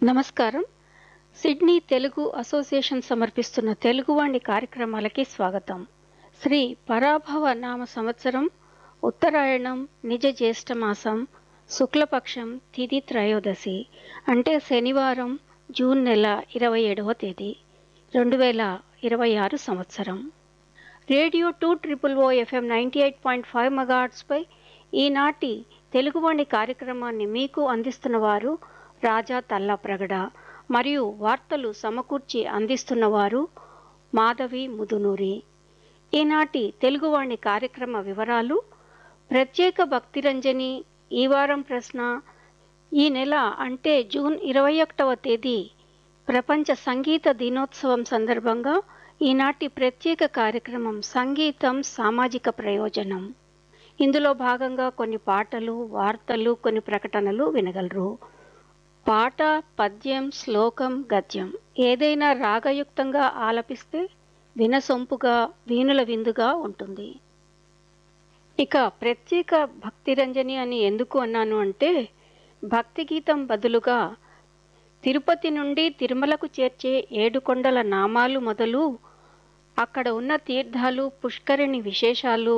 నమస్కారం Sydney Telugu association సమర్పిస్తున్న తెలుగువాణి కార్యక్రమాలకి స్వాగతం శ్రీ పరాభవ నామ సంవత్సరం ఉత్తరాయణం నిజ జ్యేష్ఠ మాసం శుక్లపక్షం తిథి త్రయోదశి అంటే శనివారం జూన్ నెల ఇరవై ఏడవ తేదీ రెండు వేల ఇరవై ఆరు సంవత్సరం radio two triple O FM ninety eight point five మెగాట్స్పై ఈనాటి తెలుగువాణి కార్యక్రమాన్ని మీకు అందిస్తున్న వారు రాజా తల్లాప్రగడ మరియు వార్తలు సమకూర్చి అందిస్తున్నవారు మాధవి ముదునూరి ఈనాటి తెలుగువాణి కార్యక్రమ వివరాలు ప్రత్యేక భక్తిరంజని ఈ వారం ప్రశ్న ఈ నెల అంటే జూన్ ఇరవై ఒకటవ తేదీ ప్రపంచ సంగీత దినోత్సవం సందర్భంగా ఈనాటి ప్రత్యేక కార్యక్రమం సంగీతం సామాజిక ప్రయోజనం ఇందులో భాగంగా కొన్ని పాటలు వార్తలు కొన్ని ప్రకటనలు వినగలరు పాట పద్యం శ్లోకం గద్యం ఏదైనా రాగయుక్తంగా ఆలపిస్తే వినసొంపుగా వీణుల విందుగా ఉంటుంది ఇక ప్రత్యేక భక్తిరంజని అని ఎందుకు అన్నాను అంటే భక్తి గీతం బదులుగా తిరుపతి నుండి తిరుమలకు చేర్చే ఏడుకొండల నామాలు మొదలు అక్కడ ఉన్న తీర్థాలు పుష్కరిణి విశేషాలు